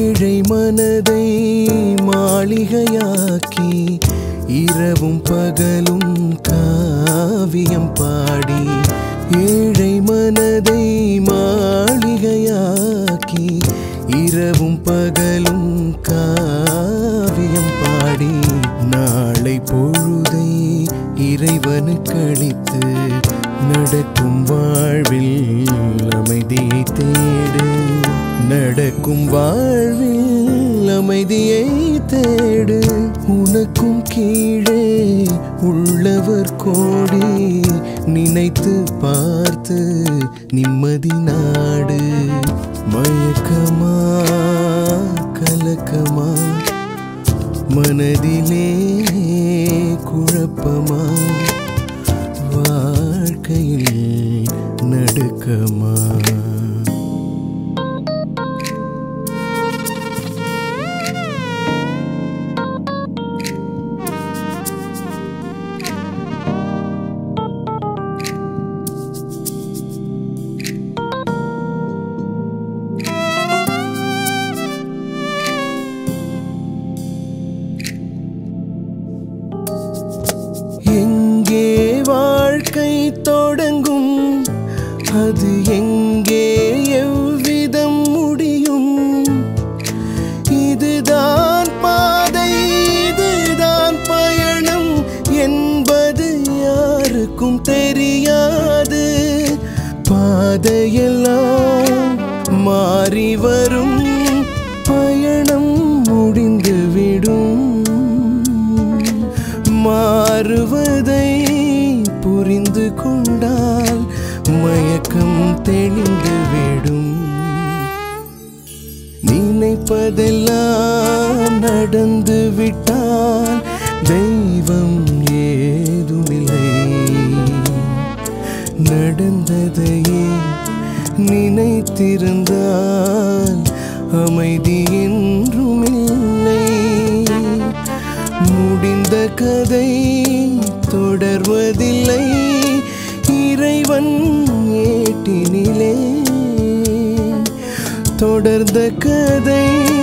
ஏழை மனதை மாளிகையாக்கி இரவும் பகலும் காவியம் பாடி ஏழை மனதை மாளிகையாக்கி இரவும் பகலும் காவியம் பாடி நாளை பொழுதை இறைவனுக்கு அளித்து நடக்கும் வாழ்வில் அமைதியை தேடு நடக்கும் வாழ்வில் அமைதியை தேடு உனக்கும் கீழே உள்ளவர் கோடி நினைத்து பார்த்து நிம்மதி நாடு மயக்கமா கலக்கமா மனதிலே குழப்பமா வாழ்க்கையில் நடுக்கமா எங்கே வாழ்க்கை தொடங்கும் அது எங்கே எவ்விதம் முடியும் இதுதான் பாதை இதுதான் பயணம் என்பது யாருக்கும் தெரியாது பாதையெல்லாம் மாறி வரும் பயணம் முடிந்துவிடும் மாறுவதை புரிந்து கொண்டால் மயக்கம் தெளிந்துவிடும் நினைப்பதெல்லாம் நடந்து விட்டால் தெய்வம் ஏதுமில்லை நடந்ததையே நினைத்திருந்தால் அமைதி என்றுமில்லை முடிந்த கதை தொடர்வதில்லை இறைவன் ஏட்டினிலே தொடர்ந்த கதை